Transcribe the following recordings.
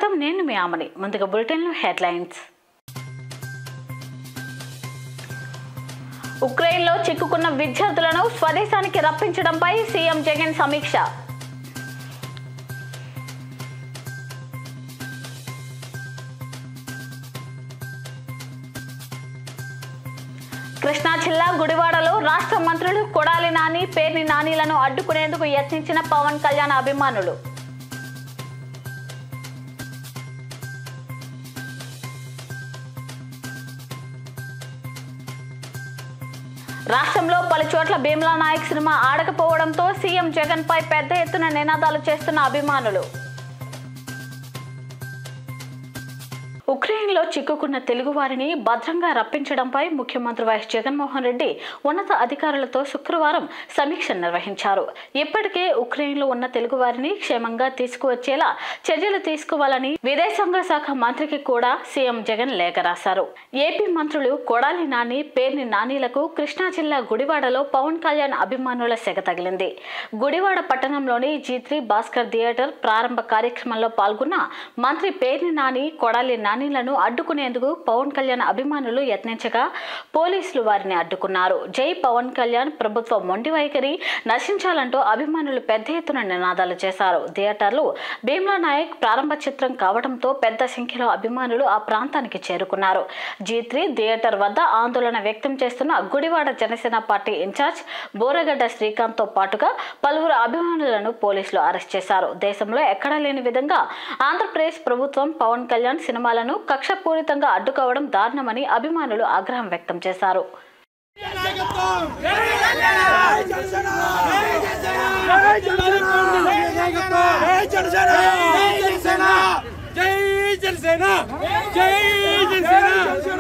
స్వాగతం నేను మీ ఆమని ముందుగా బులెటిన్లో హెడ్లైన్స్ ఉక్రెయిన్లో చిక్కుకున్న విద్యార్థులను స్వదేశానికి రప్పించడంపై సీఎం జగన్ సమీక్ష కృష్ణా జిల్లా గుడివాడలో రాష్ట్ర మంత్రులు కొడాలి నాని పేర్ని నానీలను అడ్డుకునేందుకు యత్నించిన పవన్ కళ్యాణ్ అభిమానులు రాష్ట్రంలో పలు చోట్ల భీమ్లా నాయక్ సినిమా ఆడకపోవడంతో సీఎం జగన్ పై పెద్ద ఎత్తున నినాదాలు చేస్తున్న అభిమానులు ఉక్రెయిన్లో చిక్కుకున్న తెలుగు వారిని భద్రంగా రప్పించడంపై ముఖ్యమంత్రి వైఎస్ జగన్మోహన్ రెడ్డి ఉన్నత అధికారులతో శుక్రవారం సమీక్ష నిర్వహించారు ఇప్పటికే ఉక్రెయిన్లో ఉన్న తెలుగు వారిని క్షేమంగా తీసుకువచ్చేలా చర్యలు తీసుకోవాలని విదేశాంగ శాఖ మంత్రికి కూడా సీఎం జగన్ లేఖ రాశారు ఏపీ మంత్రులు కొడాలి నాని పేర్ని నానీలకు కృష్ణా జిల్లా గుడివాడలో పవన్ కళ్యాణ్ అభిమానుల సెగ తగిలింది గుడివాడ పట్టణంలోని జీ త్రీ భాస్కర్ థియేటర్ ప్రారంభ కార్యక్రమంలో పాల్గొన్న మంత్రి పేర్ని నాని కొడాలి నానీలను అడ్డుకునేందుకు పవన్ కళ్యాణ్ అభిమానులు యత్నించగా పోలీసులు వారిని అడ్డుకున్నారు జై పవన్ కళ్యాణ్ ప్రభుత్వ మొండి వైఖరి నశించాలంటూ అభిమానులు పెద్ద ఎత్తున నినాదాలు చేశారు థియేటర్లు భీమ్లా నాయక్ ప్రారంభ చిత్రం కావడంతో పెద్ద సంఖ్యలో అభిమానులు ఆ ప్రాంతానికి చేరుకున్నారు జీ త్రీ థియేటర్ వద్ద ఆందోళన వ్యక్తం చేస్తున్న గుడివాడ జనసేన పార్టీ ఇన్ఛార్జ్ బోరగడ్డ శ్రీకాంత్ తో పాటుగా పలువురు అభిమానులను పోలీసులు అరెస్ట్ చేశారు దేశంలో ఎక్కడా లేని విధంగా ఆంధ్రప్రదేశ్ ప్రభుత్వం పవన్ కళ్యాణ్ సినిమాలను కక్షపూరితంగా అడ్డుకోవడం దారుణమని అభిమానులు ఆగ్రహం వ్యక్తం చేశారు జై జనసేన జై జనసేన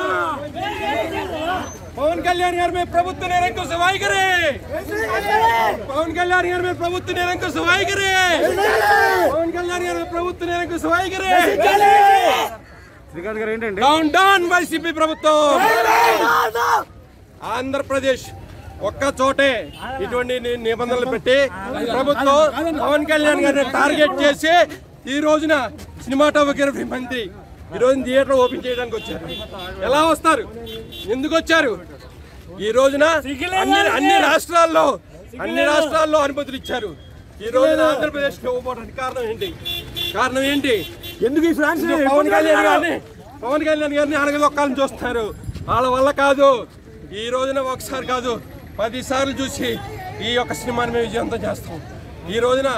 पवन कल्याण यार में प्रभुत्व निरंक को सफाई करे पवन कल्याण यार में प्रभुत्व निरंक को सफाई करे पवन कल्याण यार में प्रभुत्व निरंक को सफाई करे శ్రీకాంత్ గారు ఏంటండి డౌన్ డౌన్ వైసీపీ ప్రభుత్వం ఆంధ్రప్రదేశ్ ఒక్క చోటే ఇటువంటి ని- నిబంధనలు పెట్టి ప్రభుత్వం పవన్ కళ్యాణ్ గారిని టార్గెట్ చేసి ఈ రోజున సినిమాటోగ్రఫీ మంత్రి ఈ రోజున థియేటర్ ఓపెన్ చేయడానికి వచ్చారు ఎలా వస్తారు ఎందుకు వచ్చారు ఈ రోజున అన్ని అన్ని రాష్ట్రాల్లో అన్ని రాష్ట్రాల్లో అనుమతులు ఇచ్చారు ఈ రోజున ఆంధ్రప్రదేశ్ ఇవ్వబోవడానికి కారణం ఏంటి కారణం ఏంటి ఎందుకు ఈ ఫ్రాన్స్ ఇది పవన్ కళ్యాణ్ గారిని పవన్ కళ్యాణ్ గారిని అనగదొక్కాలని చూస్తున్నారు వాళ్ళ వల్ల కాదు ఈ రోజున ఒకసారి కాదు పది సార్లు చూసి ఈ యొక్క సినిమాని మేము విజయవంతం చేస్తాం ఈ రోజున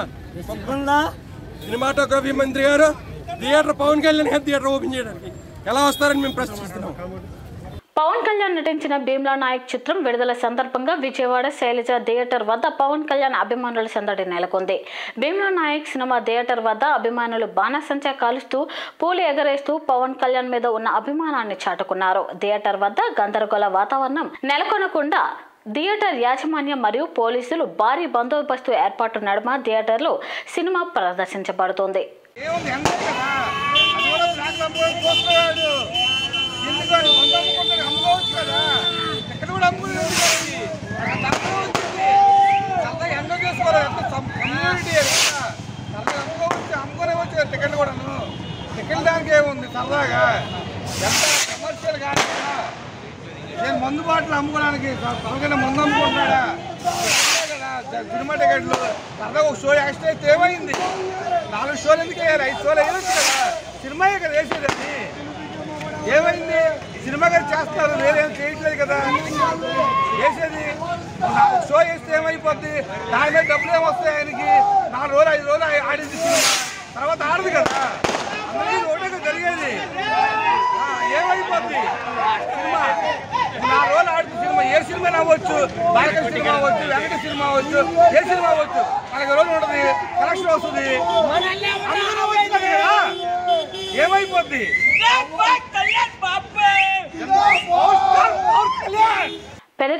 సినిమాటోగ్రఫీ మంత్రి గారు థియేటర్ పవన్ కళ్యాణ్ గారి థియేటర్ ఓపెన్ చేయడానికి ఎలా వస్తారని మేము ప్రశ్నిస్తున్నాం పవన్ కళ్యాణ్ నటించిన భీమ్లా నాయక్ చిత్రం విడుదల సందర్భంగా విజయవాడ శైలజ థియేటర్ వద్ద పవన్ కళ్యాణ్ అభిమానుల సందడి నెలకొంది భీమ్లా నాయక్ సినిమా థియేటర్ వద్ద అభిమానులు బాణసంచా కాలుస్తూ పూలు ఎగరేస్తూ పవన్ కళ్యాణ్ మీద ఉన్న అభిమానాన్ని చాటుకున్నారు థియేటర్ వద్ద గందరగోళ వాతావరణం నెలకొనకుండా థియేటర్ యాజమాన్యం మరియు పోలీసులు భారీ బందోబస్తు ఏర్పాటు నడుమ థియేటర్లో సినిమా ప్రదర్శించబడుతోంది ఏముంది ఎంతే కదా అది కూడా బ్లాక్ అమ్ముకోవడం కోస్తున్నాడు ఎందుకు అని వంద అమ్ముకుంటాడు అమ్ముకోవచ్చు కదా ఇక్కడ కూడా అమ్ముకునేది కదా ఇది. అక్కడ తక్కువ వచ్చింది సరదాగా ఎంజాయ్ చేసుకోవాలి ఎంత కమ్యూనిటీ సరదాగా అమ్ముకోవచ్చు అమ్ముకునేవచ్చు కదా టికెట్లు కూడాను టికెట్ దానికి ఏముంది సరదాగా ఎంత కమర్షియల్ కానీ కదా నేను మందు బాటలు అమ్ముకోవడానికి తనకైనా మందు అమ్ముకుంటాడా టికెట్లే కదా జ- సినిమా టికెట్లు సరదాగా ఒక షో ఎక్స్ట్రా అయితే ఏమైంది నాలుగు షోలు ఎందుకు వేయాలి ఐదు షోలు వేయచ్చు కదా సినిమాయే కదా వేసేది అది ఏమైంది సినిమా గారు చేస్తారు వేరేం చేయట్లేదు కదా వేసేది నాలుగు షో వేస్తే ఏమైపోద్ది దాని మీద డబ్బులు ఏమొస్తాయి ఆయనకి నాలుగు రోజులు ఐదు రోజులు ఆ- ఆడింది సినిమా తర్వాత ఆడదు కదా అందరికీ ఒకటే కదా జరిగేది ఆ, ఏమైపోద్ది సినిమా నాలుగు రోజులు ఆడుతుంది సినిమా ఏ సినిమా అవ్వచ్చు బాలక సినిమా అవ్వచ్చు వెంకట సినిమా అవ్వచ్చు ఏ సినిమా అవ్వచ్చు నలభై రోజులు ఉంటుంది కలెక్షన్ వస్తుంది అందరూ అవ్వచ్చు కదా ఏమైపోద్ది ఎంత power star power Kalyan Pedaganti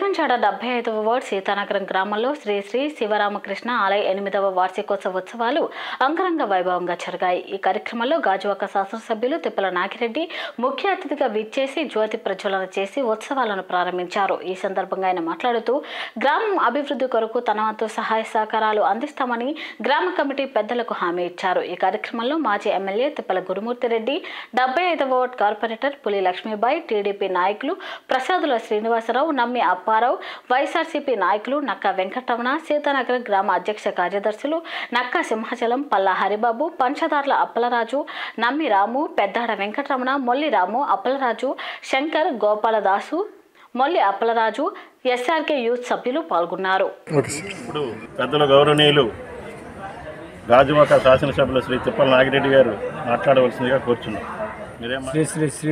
రేవంచాడ డెబ్బై ఐదవ వార్డు సీతానగరం గ్రామంలో శ్రీ శ్రీ శివరామకృష్ణ ఆలయ ఎనిమిదవ వార్షికోత్సవ ఉత్సవాలు అంగరంగ వైభవంగా జరిగాయి ఈ కార్యక్రమంలో గాజువాక శాసనసభ్యులు తిప్పల నాగిరెడ్డి ముఖ్య అతిథిగా విచ్చేసి జ్యోతి ప్రజ్వలన చేసి ఉత్సవాలను ప్రారంభించారు ఈ సందర్భంగా ఆయన మాట్లాడుతూ గ్రామం అభివృద్ధి కొరకు తన వంతు సహాయ సహకారాలు అందిస్తామని గ్రామ కమిటీ పెద్దలకు హామీ ఇచ్చారు ఈ కార్యక్రమంలో మాజీ ఎమ్మెల్యే తిప్పల గురుమూర్తిరెడ్డి డెబ్బై ఐదవ వార్డు కార్పొరేటర్ పులి లక్ష్మీబాయి టీడీపీ నాయకులు ప్రసాదుల శ్రీనివాసరావు నమ్మి అప్పారావు వైఎస్ఆర్సీపీ నాయకులు నక్కా వెంకటరమణ సీతానగర్ గ్రామ అధ్యక్ష కార్యదర్శులు నక్కా సింహాచలం పల్లా హరిబాబు పంచదార్ల అప్పలరాజు నమ్మి రాము పెద్దాడ వెంకటరమణ మొల్లి రాము అప్పలరాజు శంకర్ గోపాలదాసు మొల్లి అప్పలరాజు ఎస్ఆర్కే యూత్ సభ్యులు పాల్గొన్నారు ఇప్పుడు పెద్దలు గౌరవనీయులు గాజువాక శాసనసభ్యులు శ్రీ తిప్పల నాగిరెడ్డి గారు మాట్లాడవలసిందిగా కోరుచున్నాం మీరేం శ్రీ శ్రీ శ్రీ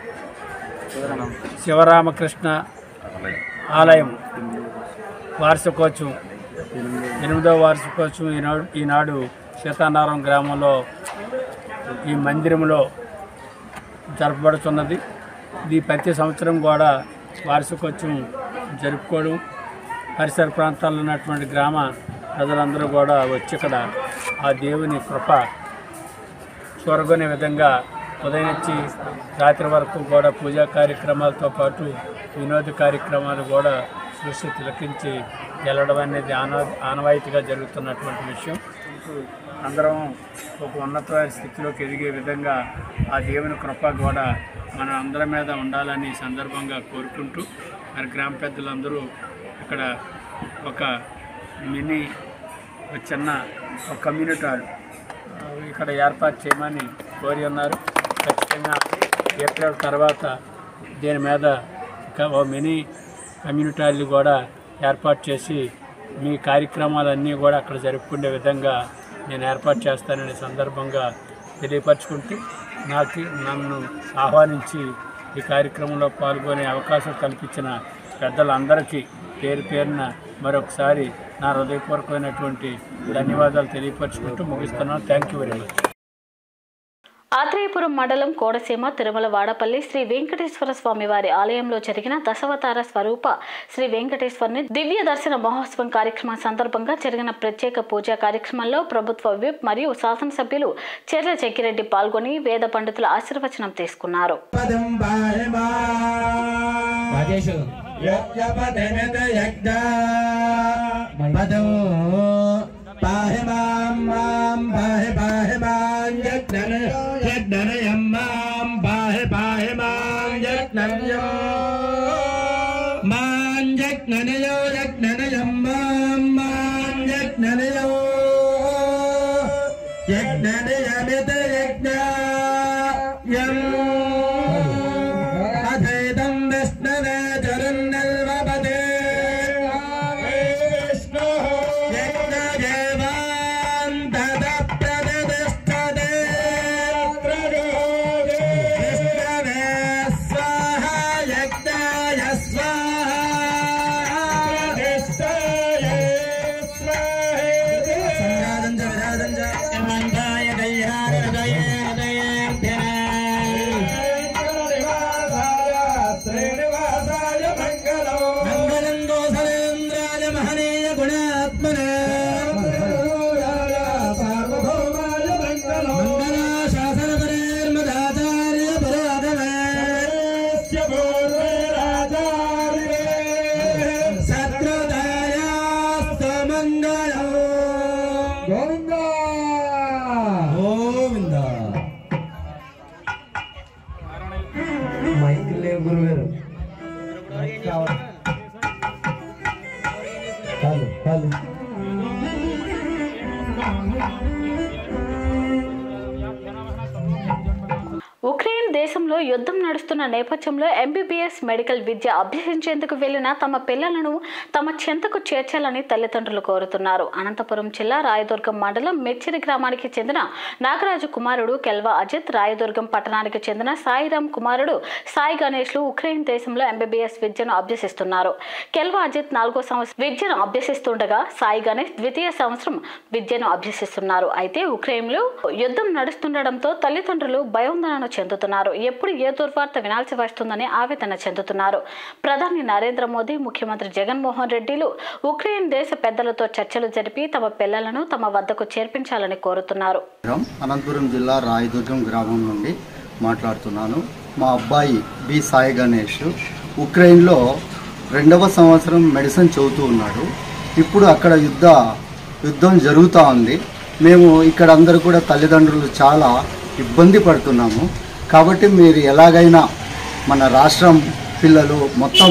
శివరామకృష్ణ ఆలయం వార్షికోత్సవం ఎనిమిదవ వార్షికోత్సవం ఈనాడు ఈనాడు సీతానారం గ్రామంలో ఈ మందిరంలో జరపబడుతున్నది ఇది ప్రతి సంవత్సరం కూడా వార్షికోత్సవం జరుపుకోవడం పరిసర ప్రాంతాల్లో ఉన్నటువంటి గ్రామ ప్రజలందరూ కూడా వచ్చి ఇక్కడ ఆ దేవుని కృప చూరగొనే విధంగా ఉదయం నుంచి రాత్రి వరకు కూడా పూజా కార్యక్రమాలతో పాటు వినోద కార్యక్రమాలు కూడా చూసి తిలకించి వెళ్ళడం అనేది ఆన ఆనవాయితీగా జరుగుతున్నటువంటి విషయం అందరం ఒక ఉన్నతమైన స్థితిలోకి ఎదిగే విధంగా ఆ దేవుని కృప కూడా మన అందరి మీద ఉండాలని ఈ సందర్భంగా కోరుకుంటూ మరి గ్రామ పెద్దలందరూ ఇక్కడ ఒక మినీ ఒక చిన్న ఒక కమ్యూనిటీ హాల్ ఆ, ఇక్కడ ఏర్పాటు చేయమని కోరి ఉన్నారు ఖచ్చితంగా ఏప్రిల్ తర్వాత దీని మీద ఒక ఓ మినీ కమ్యూనిటీ హాల్ని కూడా ఏర్పాటు చేసి మీ కార్యక్రమాలన్నీ కూడా అక్కడ జరుపుకునే విధంగా నేను ఏర్పాటు చేస్తాననే సందర్భంగా తెలియపరచుకుంటూ నాకు నన్ను ఆహ్వానించి ఈ కార్యక్రమంలో పాల్గొనే అవకాశం కల్పించిన పెద్దలందరికీ పేరు పేరున మరొకసారి నా హృదయపూర్వకమైనటువంటి ధన్యవాదాలు తెలియపరచుకుంటూ ముగిస్తున్నాను thank you very much Atreyapuram మండలం కోడసీమ తిరుమల వాడపల్లి శ్రీ వెంకటేశ్వర స్వామి వారి ఆలయంలో జరిగిన దశవతార స్వరూప శ్రీ వెంకటేశ్వరుని దివ్య దర్శన మహోత్సవం కార్యక్రమం సందర్భంగా జరిగిన ప్రత్యేక పూజా కార్యక్రమంలో ప్రభుత్వ విప్ మరియు శాసనసభ్యులు చెర్ల చెక్కిరెడ్డి పాల్గొని వేద పండితుల ఆశీర్వచనం తీసుకున్నారు పదం బాహమా యజ్ఞపదమిత యజ్ఞ పదం పాహి మాం మాం పాహి పాహి మాం యజ్ఞన యజ్ఞనయం మాం పాహి పాహి మాం యజ్ఞనయో మాం యజ్ఞనయో యజ్ఞనయం మాం మాం యజ్ఞనయో యజ్ఞనయమిత యజ్ఞ యం అధైతం విష్ణవే చరున్నల్వపదే యజ్ఞదేవాంతద ప్రతిష్టతే విష్ణవే స్వాహ యజ్ఞాయ స్వాహ సంజాతం చ విరాజం చ మంగాయ కళ్యాణ హృదయ మంగళం దోసలేంద్రాయ మహనీయ గుణాత్మనే మంగళాశాసనపరేర్మదాచార్య పురోగమే సత్రదాయాస్తు మంగళం గోవింద గోవింద మైక్ లేవు గురుగారు చాలు చాలు ఉక్రెయిన్ దేశంలో యుద్ధం నడుస్తున్న నేపథ్యంలో ఎంబీబీఎస్ మెడికల్ విద్య అభ్యసించేందుకు వెళ్లిన తమ పిల్లలను తమ చెంతకు చేర్చాలని తల్లిదండ్రులు కోరుతున్నారు అనంతపురం జిల్లా రాయదుర్గం మండలం మెచ్చిరి గ్రామానికి చెందిన నాగరాజు కుమారుడు కెల్వా అజిత్ రాయదుర్గం పట్టణానికి చెందిన సాయిరాం కుమారుడు సాయి గణేష్లు ఉక్రెయిన్ దేశంలో ఎంబీబీఎస్ విద్యను అభ్యసిస్తున్నారు కెల్వా అజిత్ నాలుగో సంవత్సరం విద్యను అభ్యసిస్తుండగా సాయి గణేష్ ద్వితీయ సంవత్సరం విద్యను అభ్యసిస్తున్నారు అయితే ఉక్రెయిన్లో యుద్ధం నడుస్తుండటంతో తల్లిదండ్రులు భయోందనను చెందుతున్నారు ఎప్పుడు ఏ దుర్వార్త వినాల్సి వస్తుందని ఆవేదన చెందుతున్నారు ప్రధాని నరేంద్ర మోదీ ముఖ్యమంత్రి జగన్మోహన్ రెడ్డిలు ఉక్రెయిన్ దేశ పెద్దలతో చర్చలు జరిపి తమ పిల్లలను తమ వద్దకు చేర్పించాలని కోరుతున్నారు గ్రామం అనంతపురం జిల్లా రాయదుర్గం గ్రామం నుండి మాట్లాడుతున్నాను మా అబ్బాయి బి సాయి గణేష్ ఉక్రెయిన్లో రెండవ సంవత్సరం మెడిసిన్ చదువుతూ ఉన్నాడు ఇప్పుడు అక్కడ యుద్ధ యుద్ధం జరుగుతూ ఉంది మేము ఇక్కడ అందరూ కూడా తల్లిదండ్రులు చాలా ఇబ్బంది పడుతున్నాము కాబట్టి మీరు ఎలాగైనా మన రాష్ట్రం పిల్లలు మొత్తం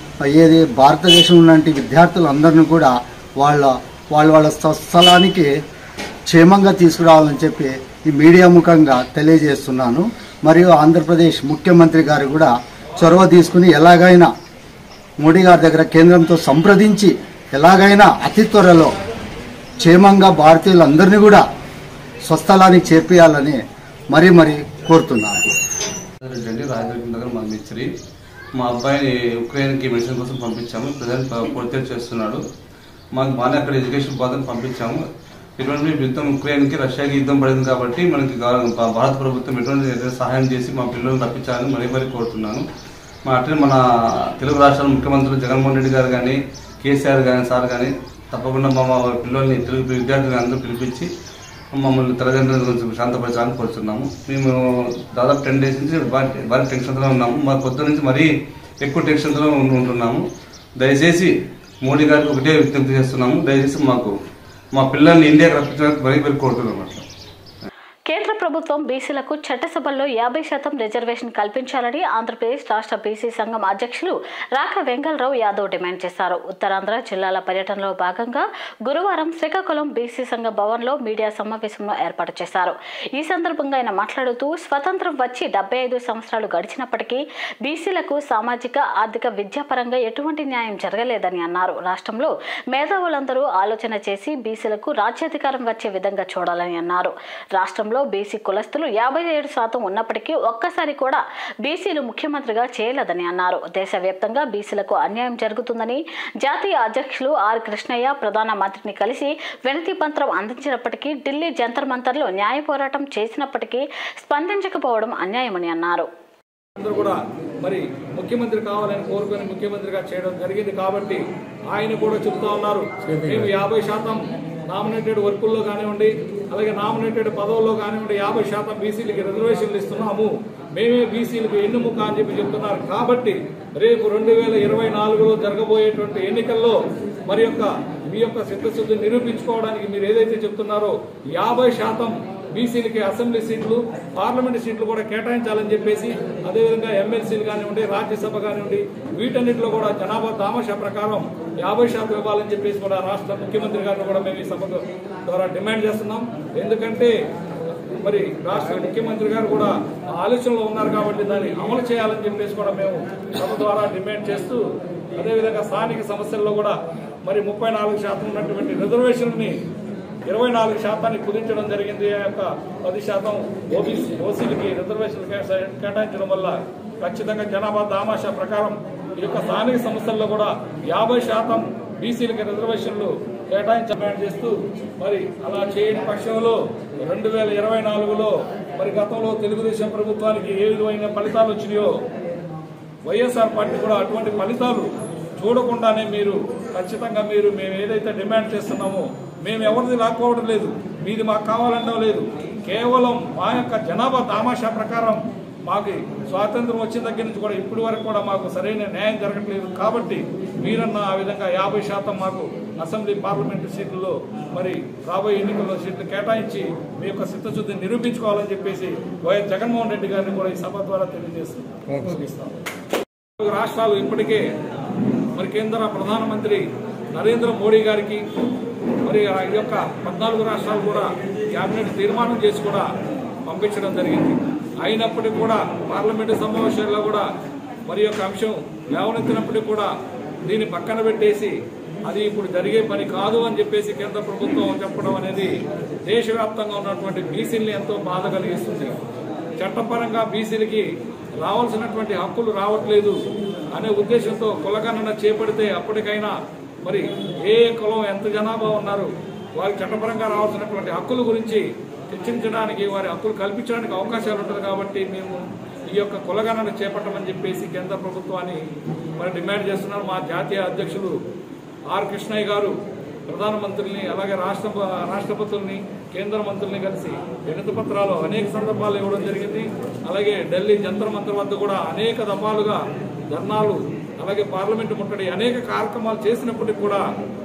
ఏది భారతదేశం లాంటి విద్యార్థులందరినీ కూడా వాళ్ళ వాళ్ళ వాళ్ళ స్వస్థలానికి క్షేమంగా తీసుకురావాలని చెప్పి ఈ మీడియా ముఖంగా తెలియజేస్తున్నాను మరియు ఆంధ్రప్రదేశ్ ముఖ్యమంత్రి గారు కూడా చొరవ తీసుకుని ఎలాగైనా మోడీ గారి దగ్గర కేంద్రంతో సంప్రదించి ఎలాగైనా అతి త్వరలో క్షేమంగా భారతీయులందరినీ కూడా స్వస్థలానికి చేర్పియాలని మరీ మరీ కోరుతున్నాను అండి రాజదుర్గం దగ్గర మా మిత్రి మా అబ్బాయిని ఉక్రెయిన్కి మెడిసిన్ కోసం పంపించాము ప్రజెంట్ పూర్తి చేస్తున్నాడు మాకు బాగానే అక్కడ ఎడ్యుకేషన్ బాగా పంపించాము ఎటువంటి యుద్ధం ఉక్రెయిన్కి రష్యాకి యుద్ధం పడింది కాబట్టి మనకి గవ- భా- భారత ప్రభుత్వం ఎటువంటి ఏదైనా సహాయం చేసి మా పిల్లల్ని రప్పించాలని మరీ మరీ కోరుతున్నాను మా అట్లే మన తెలుగు రాష్ట్రాల ముఖ్యమంత్రులు జగన్మోహన్ రెడ్డి గారు కానీ కేసీఆర్ కానీ సార్ కానీ తప్పకుండా మా మా పిల్లల్ని తెలుగు విద్యార్థులు అందరూ పిలిపించి మమ్మల్ని తల్లిదండ్రుల గురించి శాంతపరచాలని కోరుతున్నాము మేము దాదాపు టెన్ డేస్ నుంచి భారీ భారీ టెన్షన్తో ఉన్నాము మా పొద్దు నుంచి మరీ ఎక్కువ టెన్షన్తో ఉం- ఉంటున్నాము దయచేసి మోడీ గారికి ఒకటే విజ్ఞప్తి చేస్తున్నాము దయచేసి మాకు మా పిల్లల్ని ఇండియాకి రప్పించడానికి మరీ మరీ కోరుతున్నాం అట్లా కేంద్ర ప్రభుత్వం బీసీలకు చట్టసభల్లో యాభై శాతం రిజర్వేషన్ కల్పించాలని ఆంధ్రప్రదేశ్ రాష్ట్ర బీసీ సంఘం అధ్యక్షులు రాక వెంగళరావు యాదవ్ డిమాండ్ చేశారు ఉత్తరాంధ్ర జిల్లాల పర్యటనలో భాగంగా గురువారం శ్రీకాకుళం బీసీ సంఘ భవన్లో మీడియా సమావేశంలో ఏర్పాటు చేశారు ఈ సందర్భంగా ఆయన మాట్లాడుతూ స్వతంత్రం వచ్చి డెబ్బై ఐదు సంవత్సరాలు గడిచినప్పటికీ బీసీలకు సామాజిక ఆర్థిక విద్యాపరంగా ఎటువంటి న్యాయం జరగలేదని అన్నారు రాష్ట్రంలో మేధావులందరూ ఆలోచన చేసి బీసీలకు రాజ్యాధికారం వచ్చే విధంగా చూడాలని అన్నారు రాష్ట్రంలో బీసీ కులస్తులు యాభై ఏడు శాతం ఉన్నప్పటికీ ఒక్కసారి కూడా బీసీలు ముఖ్యమంత్రిగా చేయలేదని అన్నారు దేశవ్యాప్తంగా బీసీలకు అన్యాయం జరుగుతుందని జాతీయ అధ్యక్షులు ఆర్ కృష్ణయ్య ప్రధాన మంత్రిని కలిసి వినతి పత్రం అందించినప్పటికీ ఢిల్లీ జంతర్ మంతర్లో న్యాయ పోరాటం చేసినప్పటికీ స్పందించకపోవడం అన్యాయమని అన్నారు అందరూ కూడా మరి ముఖ్యమంత్రి కావాలని కోరుకొని ముఖ్యమంత్రిగా చేయడం జరిగింది కాబట్టి ఆయన కూడా చెబుతా ఉన్నారు మేము యాభై శాతం నామినేటెడ్ వర్కుల్లో కానివ్వండి అలాగే నామినేటెడ్ పదవుల్లో కానివ్వండి యాభై శాతం బీసీలకి రిజర్వేషన్లు ఇస్తున్నాము మేమే బీసీలకు ఎన్నుముక అని చెప్పి చెప్తున్నారు కాబట్టి రేపు రెండు వేల ఇరవై నాలుగులో జరగబోయేటువంటి ఎన్నికల్లో మరి యొక్క మీ యొక్క చిత్తశుద్ధి నిరూపించుకోవడానికి మీరు ఏదైతే చెప్తున్నారో యాభై శాతం బీసీలకి అసెంబ్లీ సీట్లు పార్లమెంట్ సీట్లు కూడా కేటాయించాలని చెప్పేసి అదేవిధంగా ఎమ్మెల్సీలు కానివ్వండి రాజ్యసభ కానివ్వండి వీటన్నిటిలో కూడా జనాభా దామశ ప్రకారం యాభై శాతం ఇవ్వాలని చెప్పేసి కూడా రాష్ట్ర ముఖ్యమంత్రి గారిని కూడా మేము ఈ సభ ద్వారా డిమాండ్ చేస్తున్నాం ఎందుకంటే మరి రాష్ట్ర ముఖ్యమంత్రి గారు కూడా ఆ ఆలోచనలో ఉన్నారు కాబట్టి దాన్ని అమలు చేయాలని చెప్పేసి కూడా మేము సభ ద్వారా డిమాండ్ చేస్తూ అదేవిధంగా స్థానిక సమస్యల్లో కూడా మరి ముప్పై నాలుగు శాతం ఉన్నటువంటి రిజర్వేషన్ని ఇరవై నాలుగు శాతాన్ని కుదించడం జరిగింది ఆ యొక్క పది శాతం ఓబీసీ ఓసీలకి రిజర్వేషన్లు కేటా- కేటాయించడం వల్ల ఖచ్చితంగా జనాభా దామాషా ప్రకారం ఈ యొక్క స్థానిక సంస్థల్లో కూడా యాభై శాతం బీసీలకి రిజర్వేషన్లు కేటాయించమని చేస్తూ మరి అలా చేయని పక్షంలో రెండు వేల ఇరవై నాలుగులో మరి గతంలో తెలుగుదేశం ప్రభుత్వానికి ఏ విధమైన ఫలితాలు వచ్చినాయో వైఎస్ఆర్ పార్టీ కూడా అటువంటి ఫలితాలు చూడకుండానే మీరు ఖచ్చితంగా మీరు మేము ఏదైతే డిమాండ్ చేస్తున్నామో మేము ఎవరిది లాక్కోవడం లేదు మీది మాకు కావాలనడం లేదు కేవలం మా యొక్క జనాభా దామాషా ప్రకారం మాకు స్వాతంత్రం వచ్చిన దగ్గర నుంచి కూడా ఇప్పటి వరకు కూడా మాకు సరైన న్యాయం జరగట్లేదు కాబట్టి మీరన్న ఆ విధంగా యాభై శాతం మాకు అసెంబ్లీ పార్లమెంటు సీట్లలో మరి రాబోయే ఎన్నికల్లో సీట్లు కేటాయించి మీ యొక్క చిత్తశుద్ధిని నిరూపించుకోవాలని చెప్పేసి వైఎస్ జగన్మోహన్ రెడ్డి గారిని కూడా ఈ సభ ద్వారా తెలియజేస్తున్నాం నాలుగు రాష్ట్రాలు ఇప్పటికే మరి కేంద్ర ప్రధానమంత్రి నరేంద్ర మోడీ గారికి మరి ఆ యొక్క పద్నాలుగు రాష్ట్రాలు కూడా క్యాబినెట్ తీర్మానం చేసి కూడా పంపించడం జరిగింది అయినప్పటికీ కూడా పార్లమెంటు సమావేశాల్లో కూడా మరి యొక్క అంశం లేవనెత్తినప్పటికీ కూడా దీన్ని పక్కన పెట్టేసి అది ఇప్పుడు జరిగే పని కాదు అని చెప్పేసి కేంద్ర ప్రభుత్వం చెప్పడం అనేది దేశవ్యాప్తంగా ఉన్నటువంటి బీసీల్ని ఎంతో బాధ కలిగిస్తుంది చట్టపరంగా బీసీలకి రావాల్సినటువంటి హక్కులు రావట్లేదు అనే ఉద్దేశంతో కులగణన చేపడితే అప్పటికైనా మరి ఏ కులం ఎంత జనాభా ఉన్నారు వారికి చట్టపరంగా రావాల్సినటువంటి హక్కుల గురించి చర్చించడానికి వారి హక్కులు కల్పించడానికి అవకాశాలు ఉంటుంది కాబట్టి మేము ఈ యొక్క కులగణన చేపట్టమని చెప్పేసి కేంద్ర ప్రభుత్వాన్ని మరి డిమాండ్ చేస్తున్నారు మా జాతీయ అధ్యక్షులు ఆర్ కృష్ణయ్య గారు ప్రధానమంత్రిని అలాగే రాష్ట్ర రాష్ట్రపతుల్ని కేంద్ర మంత్రుల్ని కలిసి వినతి పత్రాలు అనేక సందర్భాలు ఇవ్వడం జరిగింది అలాగే ఢిల్లీ జంతర్ మంతర్ వద్ద కూడా అనేక దఫాలుగా ధర్నాలు అలాగే పార్లమెంటు ముట్టడి అనేక కార్యక్రమాలు చేసినప్పటికీ కూడా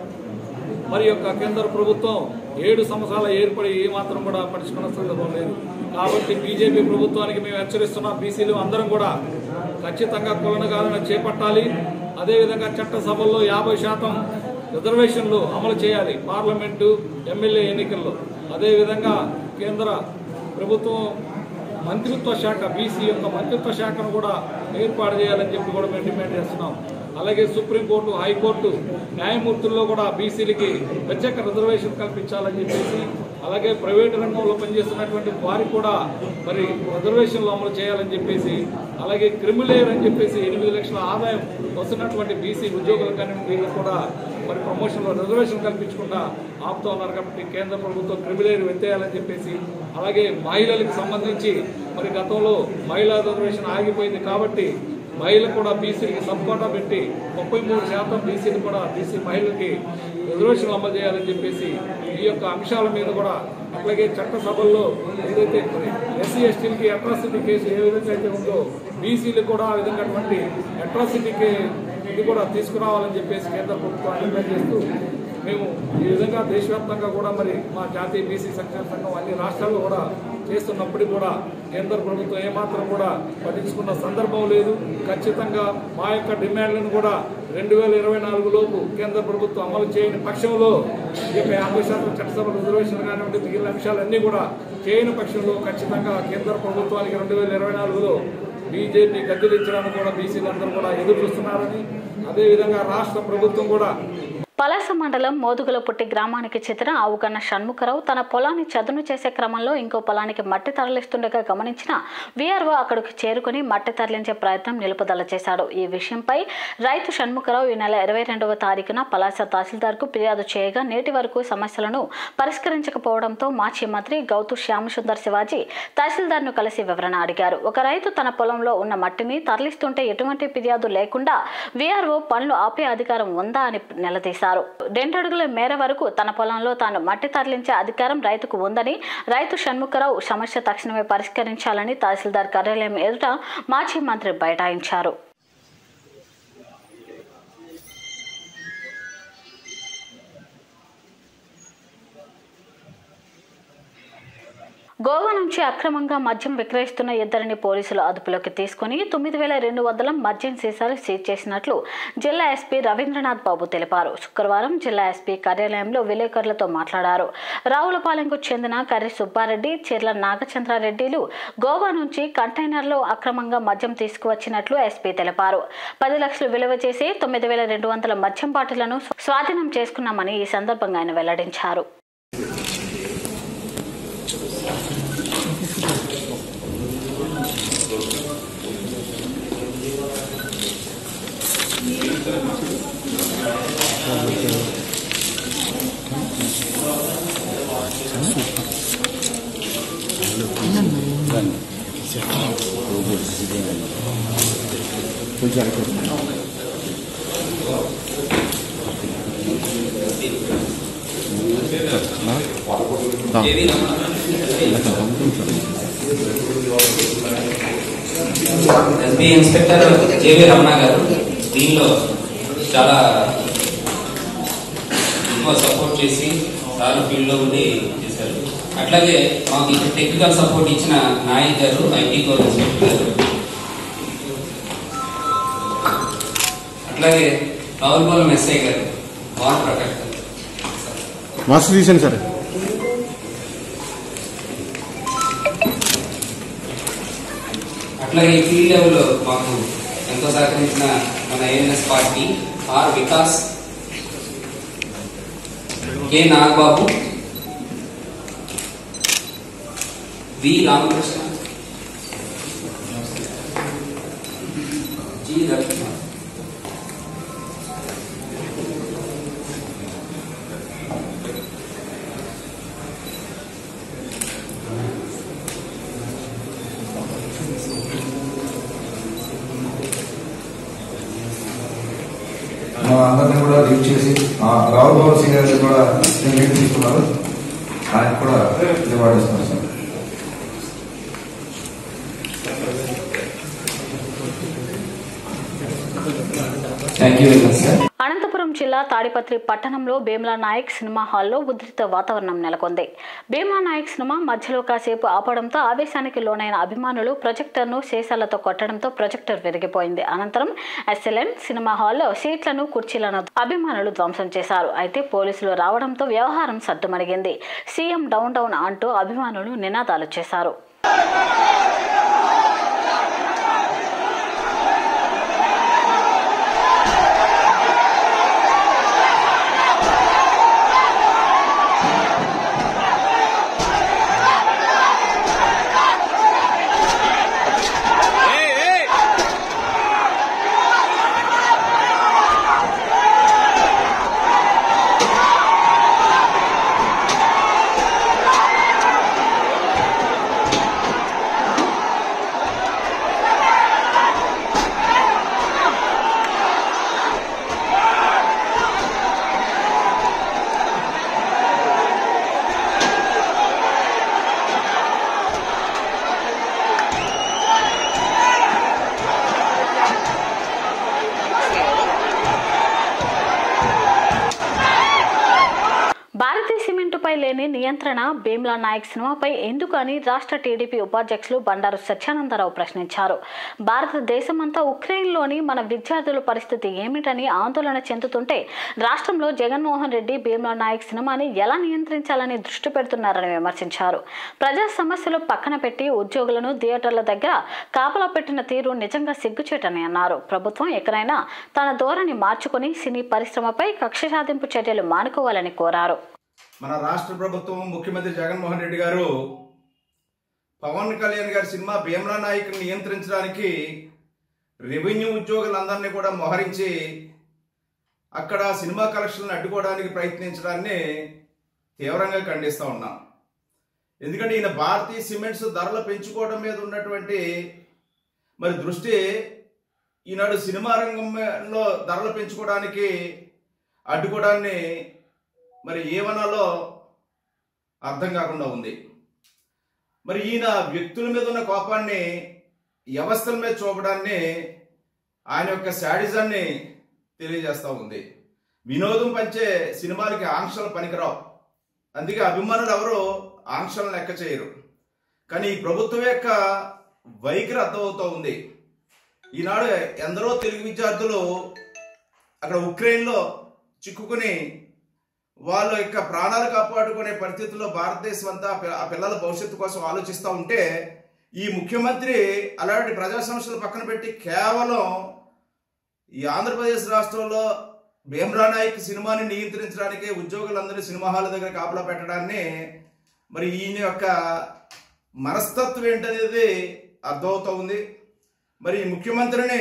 మరి యొక్క కేంద్ర ప్రభుత్వం ఏడు సంవత్సరాల ఏర్పడి ఏమాత్రం కూడా పట్టించుకున్న సందర్భం లేదు కాబట్టి బీజేపీ ప్రభుత్వానికి మేము హెచ్చరిస్తున్నాం బీసీలు అందరం కూడా ఖచ్చితంగా కులనగాలను చేపట్టాలి అదేవిధంగా చట్టసభల్లో యాభై శాతం రిజర్వేషన్లు అమలు చేయాలి పార్లమెంటు ఎమ్మెల్యే ఎన్నికల్లో అదేవిధంగా కేంద్ర ప్రభుత్వం మంత్రిత్వ శాఖ బీసీ యొక్క మంత్రిత్వ శాఖను కూడా ఏర్పాటు చేయాలని చెప్పి కూడా మేము డిమాండ్ చేస్తున్నాం అలాగే సుప్రీంకోర్టు హైకోర్టు న్యాయమూర్తుల్లో కూడా బీసీలకి ప్రత్యేక రిజర్వేషన్ కల్పించాలని చెప్పేసి అలాగే ప్రైవేటు రంగంలో పనిచేస్తున్నటువంటి వారికి కూడా మరి రిజర్వేషన్లు అమలు చేయాలని చెప్పేసి అలాగే క్రిమిలేయర్ అని చెప్పేసి ఎనిమిది లక్షల ఆదాయం వస్తున్నటువంటి బీసీ ఉద్యోగులు కానీ వీళ్ళకి కూడా మరి ప్రమోషన్లో రిజర్వేషన్ కల్పించకుండా ఆపుతా ఉన్నారు కాబట్టి కేంద్ర ప్రభుత్వం క్రిమిలేయర్ ఎత్తేయాలని చెప్పేసి అలాగే మహిళలకు సంబంధించి మరి గతంలో మహిళా రిజర్వేషన్ ఆగిపోయింది కాబట్టి మహిళలు కూడా బీసీలకి సబ్కోటా పెట్టి ముప్పై మూడు శాతం బీసీలు కూడా బీసీ మహిళలకి రిజర్వేషన్ అమలు చేయాలని చెప్పేసి ఈ యొక్క అంశాల మీద కూడా అట్లాగే చట్టసభల్లో ఏదైతే ఎస్సీ ఎస్టీలకి అట్రాసిటీ కేసు ఏ విధంగా అయితే ఉందో బీసీలకు కూడా ఆ విధంగా అటువంటి అట్రాసిటీకి ఇది కూడా తీసుకురావాలని చెప్పేసి కేంద్ర ప్రభుత్వాన్ని డిమాండ్ చేస్తూ మేము ఈ విధంగా దేశవ్యాప్తంగా కూడా మరి మా జాతీయ బీసీ సంక్షేమ సంఘం అన్ని రాష్ట్రాల్లో కూడా చేస్తున్నప్పటికీ కూడా కేంద్ర ప్రభుత్వం ఏమాత్రం కూడా పట్టించుకున్న సందర్భం లేదు ఖచ్చితంగా మా యొక్క డిమాండ్లను కూడా రెండు వేల ఇరవై నాలుగు లోపు కేంద్ర ప్రభుత్వం అమలు చేయని పక్షంలో ఈ యొక్క యాభై శాతం చట్టసభ రిజర్వేషన్ కానివ్వండి మిగిలిన అంశాలన్నీ కూడా చేయని పక్షంలో ఖచ్చితంగా కేంద్ర ప్రభుత్వానికి రెండు వేల ఇరవై నాలుగులో బీజేపీ గద్దెదించడానికి కూడా బీసీలందరూ కూడా ఎదురు చూస్తున్నారని అదేవిధంగా రాష్ట్ర ప్రభుత్వం కూడా పలాస మండలం మోదుగులపుట్టి గ్రామానికి చెందిన ఆవుగన్న షణ్ముఖరావు తన పొలాన్ని చదును చేసే క్రమంలో ఇంకో పొలానికి మట్టి తరలిస్తుండగా గమనించిన వీఆర్ఓ అక్కడికి చేరుకుని మట్టి తరలించే ప్రయత్నం నిలుపుదల చేశాడు ఈ విషయంపై రైతు షణ్ముఖరావు ఈ నెల ఇరవై రెండవ తారీఖున పలాస తహసీల్దార్కు ఫిర్యాదు చేయగా నేటి వరకు సమస్యలను పరిష్కరించకపోవడంతో మాజీ మంత్రి గౌతు శ్యామసుందర్ శివాజీ తహసీల్దార్ను కలిసి వివరణ అడిగారు ఒక రైతు తన పొలంలో ఉన్న మట్టిని తరలిస్తుంటే ఎటువంటి ఫిర్యాదు లేకుండా వీఆర్ఓ పనులు ఆపే అధికారం ఉందా అని నిలదీశారు రెండడుగుల మేర వరకు తన పొలంలో తాను మట్టి తరలించే అధికారం రైతుకు ఉందని రైతు షణ్ముఖరావు సమస్య తక్షణమే పరిష్కరించాలని తహసీల్దార్ కార్యాలయం ఎదుట మాజీ మంత్రి బైఠాయించారు గోవా నుంచి అక్రమంగా మద్యం విక్రయిస్తున్న ఇద్దరిని పోలీసులు అదుపులోకి తీసుకుని తొమ్మిది వేల రెండు వందల మద్యం సీసాలు సీజ్ చేసినట్లు జిల్లా ఎస్పీ రవీంద్రనాథ్ బాబు తెలిపారు శుక్రవారం జిల్లా ఎస్పీ కార్యాలయంలో విలేకరులతో మాట్లాడారు రావులపాలెంకు చెందిన కర్రి సుబ్బారెడ్డి చెర్ల నాగచంద్రారెడ్డిలు గోవా నుంచి కంటైనర్లో అక్రమంగా మద్యం తీసుకువచ్చినట్లు ఎస్పీ తెలిపారు పది లక్షలు విలువ చేసి తొమ్మిది వేల రెండు వందల మద్యం బాటిళ్లను స్వాధీనం చేసుకున్నామని ఈ సందర్భంగా ఆయన వెల్లడించారు ఎస్బీ ఇన్స్పెక్టర్ జేవి రమణ గారు దీనిలో చాలా ఎక్కువ సపోర్ట్ చేసి చాలా ఫీల్డ్లో ఉండి చేశారు అట్లాగే మాకు ఇక్కడ టెక్నికల్ సపోర్ట్ ఇచ్చిన నాయక్ గారు ఐటీ కోర్ ఇన్స్పెక్టర్ గారు అట్లాగే రావులపాలెం ఎస్ఐ గారు భాన్ ప్రకాష్ గారు మాస్టర్ తీసాను సార్ అట్లాగే ఈ ఫీల్డ్ లెవెల్లో మాకు ఎంతో సహకరించిన మన ANS party R Vikas K Nagababu V Ramakrishna G Ravikumar మా అందరినీ కూడా రీచ్ చేసి ఆ రావు భవన్ సింగ్ గారిని కూడా నేను లీడ్ తీసుకున్నారు ఆయన కూడా రివార్డ్ ఇస్తున్నారు sir thank you very much sir Anantapuram జిల్లా తాడిపత్రి పట్టణంలో భీమ్లా నాయక్ సినిమా హాల్లో ఉద్రిక్త వాతావరణం నెలకొంది భీమ్లా నాయక్ సినిమా మధ్యలో కాసేపు ఆపడంతో ఆవేశానికి లోనైన అభిమానులు ప్రొజెక్టర్ను సీసాలతో కొట్టడంతో ప్రొజెక్టర్ విరిగిపోయింది అనంతరం ఎస్ఎల్ఎన్ సినిమా హాల్లో సీట్లను కుర్చీలను అభిమానులు ధ్వంసం చేశారు అయితే పోలీసులు రావడంతో వ్యవహారం సద్దుమణిగింది సీఎం డౌన్ డౌన్ అంటూ అభిమానులు నినాదాలు చేశారు భారతీయ సిమెంటుపై లేని నియంత్రణ భీమ్లా నాయక్ సినిమాపై ఎందుకు అని రాష్ట్ర టీడీపీ ఉపాధ్యక్షులు బండారు సత్యానందరావు ప్రశ్నించారు భారతదేశమంతా ఉక్రెయిన్లోని మన విద్యార్థుల పరిస్థితి ఏమిటని ఆందోళన చెందుతుంటే రాష్ట్రంలో జగన్మోహన్ రెడ్డి భీమ్లా నాయక్ సినిమాని ఎలా నియంత్రించాలని దృష్టి పెడుతున్నారని విమర్శించారు ప్రజా సమస్యలు పక్కన పెట్టి ఉద్యోగులను థియేటర్ల దగ్గర కాపలా పెట్టిన తీరు నిజంగా సిగ్గుచేటని అన్నారు ప్రభుత్వం ఎక్కడైనా తన ధోరణి మార్చుకుని సినీ పరిశ్రమపై కక్ష సాధింపు చర్యలు మానుకోవాలని కోరారు మన రాష్ట్ర ప్రభుత్వం ముఖ్యమంత్రి జగన్మోహన్ రెడ్డి గారు పవన్ కళ్యాణ్ గారి సినిమా భీమ్లా నాయక్ని నియంత్రించడానికి రెవెన్యూ ఉద్యోగులందరినీ కూడా మోహరించి అక్కడ సినిమా కలెక్షన్లను అడ్డుకోవడానికి ప్రయత్నించడాన్ని తీవ్రంగా ఖండిస్తూ ఉన్నాం ఎందుకంటే ఈయన భారతీయ సిమెంట్స్ ధరలు పెంచుకోవడం మీద ఉన్నటువంటి మరి దృష్టి ఈనాడు సినిమా రంగంలో ధరలు పెంచుకోవడానికి అడ్డుకోవడాన్ని మరి ఏమనాలో అర్థం కాకుండా ఉంది మరి ఈయన వ్యక్తుల మీద ఉన్న కోపాన్ని వ్యవస్థల మీద చూపడాన్ని ఆయన యొక్క శాడిజాన్ని తెలియజేస్తూ ఉంది వినోదం పంచే సినిమాలకి ఆంక్షలు పనికిరావు అందుకే అభిమానులు ఎవరు ఆంక్షలను లెక్క చేయరు కానీ ఈ ప్రభుత్వం యొక్క వైఖరి అర్థమవుతూ ఉంది ఈనాడు ఎందరో తెలుగు విద్యార్థులు అక్కడ ఉక్రెయిన్లో చిక్కుకుని వాళ్ళ యొక్క ప్రాణాలు కాపాడుకునే పరిస్థితుల్లో భారతదేశం అంతా ఆ పిల్ల- ఆ పిల్లల భవిష్యత్తు కోసం ఆలోచిస్తూ ఉంటే ఈ ముఖ్యమంత్రి అలాంటి ప్రజా సమస్యలు పక్కన పెట్టి కేవలం ఈ ఆంధ్రప్రదేశ్ రాష్ట్రంలో భీమ్రా నాయక్ సినిమాని నియంత్రించడానికి ఉద్యోగులందరినీ సినిమా హాల్ దగ్గర కాపలా పెట్టడాన్ని మరి ఈయన యొక్క మనస్తత్వం ఏంటనేది అర్థమవుతా ఉంది మరి ఈ ముఖ్యమంత్రిని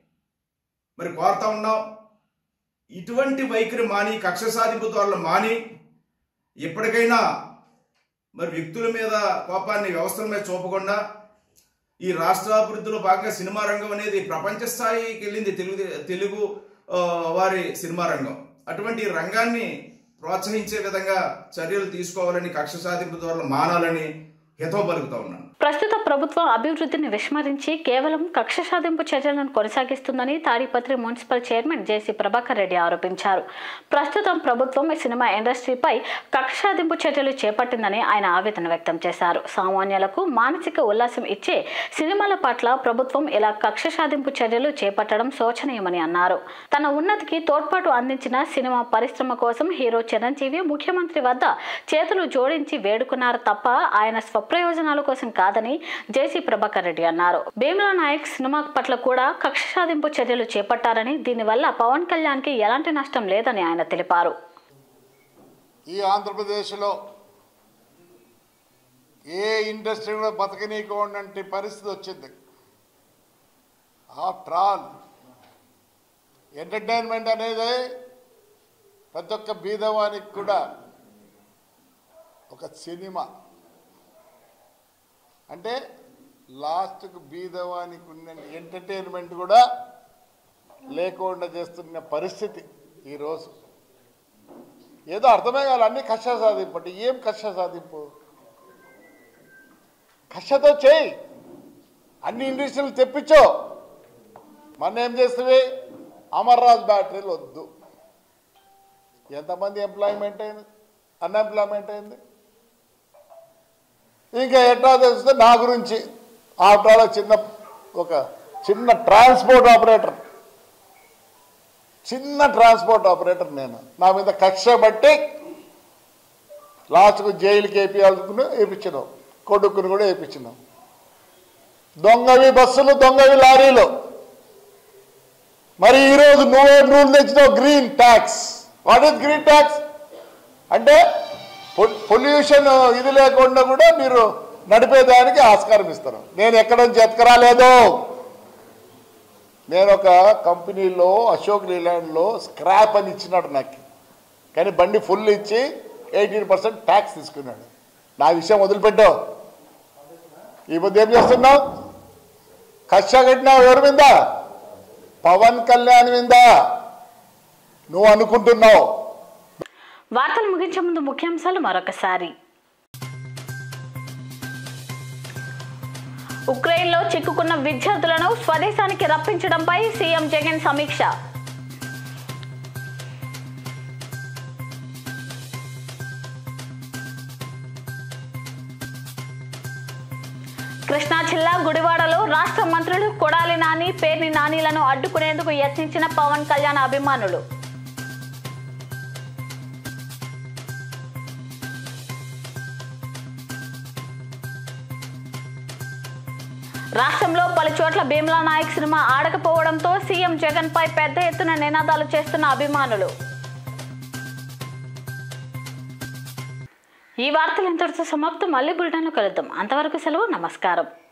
మరి కోరుతా ఉన్నాం ఇటువంటి వైఖరి మాని కక్ష సాధింపు ధోరణులు మాని ఎప్పటికైనా మరి వ్యక్తుల మీద కోపాన్ని వ్యవస్థల మీద చూపకుండా ఈ రాష్ట్ర అభివృద్ధిలో భాగంగా సినిమా రంగం అనేది ప్రపంచ స్థాయికి వెళ్ళింది తెలుగు తెలుగు ఆ, వారి సినిమా రంగం అటువంటి రంగాన్ని ప్రోత్సహించే విధంగా చర్యలు తీసుకోవాలని కక్ష సాధింపు ద్వారా మానాలని హితవు పలుకుతా ఉన్నాను ప్రస్తుత ప్రభుత్వం అభివృద్ధిని విస్మరించి కేవలం కక్ష సాధింపు చర్యలను కొనసాగిస్తుందని Tadipatri municipal chairman JC Prabhakar Reddy ఆరోపించారు ప్రస్తుతం ప్రభుత్వం ఈ సినిమా ఇండస్ట్రీపై కక్ష సాధింపు చర్యలు చేపట్టిందని ఆయన ఆవేదన వ్యక్తం చేశారు సామాన్యులకు మానసిక ఉల్లాసం ఇచ్చే సినిమాల పట్ల ప్రభుత్వం ఇలా కక్ష సాధింపు చర్యలు చేపట్టడం శోచనీయమని అన్నారు తన ఉన్నతికి తోడ్పాటు అందించిన సినిమా పరిశ్రమ కోసం హీరో చిరంజీవి ముఖ్యమంత్రి వద్ద చేతులు జోడించి వేడుకున్నారు తప్ప ఆయన స్వప్రయోజనాల కోసం కాదని జేసీ ప్రభాకర్ రెడ్డి అన్నారు భీమ్లా నాయక్ సినిమా పట్ల కూడా కక్ష సాధింపు చర్యలు చేపట్టారని దీనివల్ల పవన్ కళ్యాణ్ కి ఎలాంటి నష్టం లేదని ఆయన తెలిపారు ఈ ఆంధ్రప్రదేశ్లో ఏ ఇండస్ట్రీ కూడా బతకనీయకుండా పరిస్థితి వచ్చింది ఆఫ్టర్ ఆల్ ఎంటర్టైన్మెంట్ అనేది ప్రతి ఒక్క బీదవానికి కూడా ఒక సినిమా అంటే లాస్ట్కు బీదవానికి ఉన్న ఎంటర్టైన్మెంట్ కూడా లేకుండా చేస్తున్న పరిస్థితి ఈరోజు ఏదో అర్థమే కాదు అన్ని కష్ట సాధింపు అంటే ఏం కష్ట సాధింపు కష్టతో చేయి అన్ని ఇండస్ట్రీలు తెప్పించో మన ఏం చేస్తుంది అమర్రాజ్ బ్యాటరీలు వద్దు ఎంతమంది ఎంప్లాయ్మెంట్ అయింది అన్ఎంప్లాయ్మెంట్ అయింది ఇంకా ఎట్లా తెలిస్తే నా గురించి ఆఫ్టర్ ఆల్ చిన్న ఒక చిన్న ట్రాన్స్పోర్ట్ ఆపరేటర్ చిన్న ట్రాన్స్పోర్ట్ ఆపరేటర్ నేను నా మీద కక్ష బట్టి లాస్ట్కు జైలుకి వేపియాలనుకుని వేయించినాం కొడుకుని కూడా వేయించినాం దొంగవి బస్సులు దొంగవి లారీలు మరి ఈరోజు నువ్వే రూల్ తెచ్చినావు green tax what is green tax అంటే పొల్యూషన్ ఇది లేకుండా కూడా మీరు నడిపేదానికి ఆస్కారం ఇస్తారు నేను ఎక్కడ నుంచి ఎత్తుకరాలేదు నేను ఒక కంపెనీలో అశోక్ లీలాండ్లో స్క్రాప్ అని ఇచ్చినాడు నాకు కానీ బండి ఫుల్ ఇచ్చి ఎయిటీన్ పర్సెంట్ ట్యాక్స్ తీసుకున్నాడు నా విషయం వదిలిపెట్టావు ఈ పొద్దు ఏం చేస్తున్నావు కష్ట కట్టినావు ఎవరి మీద పవన్ కళ్యాణ్ మీద నువ్వు అనుకుంటున్నావు వార్తలు ముగించే ముందు ముఖ్యాంశాలు మరొకసారి ఉక్రెయిన్లో చిక్కుకున్న విద్యార్థులను స్వదేశానికి రప్పించడంపై సీఎం జగన్ సమీక్ష కృష్ణా జిల్లా గుడివాడలో రాష్ట్ర మంత్రులు కొడాలి నాని పేర్ని నానీలను అడ్డుకునేందుకు యత్నించిన పవన్ కళ్యాణ్ అభిమానులు రాష్ట్రంలో పలు చోట్ల భీమ్లా నాయక్ సినిమా ఆడకపోవడంతో సీఎం జగన్ పై పెద్ద ఎత్తున నినాదాలు చేస్తున్న అభిమానులు ఈ వార్తలు ఇంతటితో సమాప్తం మళ్ళీ బులెటిన్లో కలుద్దాం అంతవరకు సెలవు నమస్కారం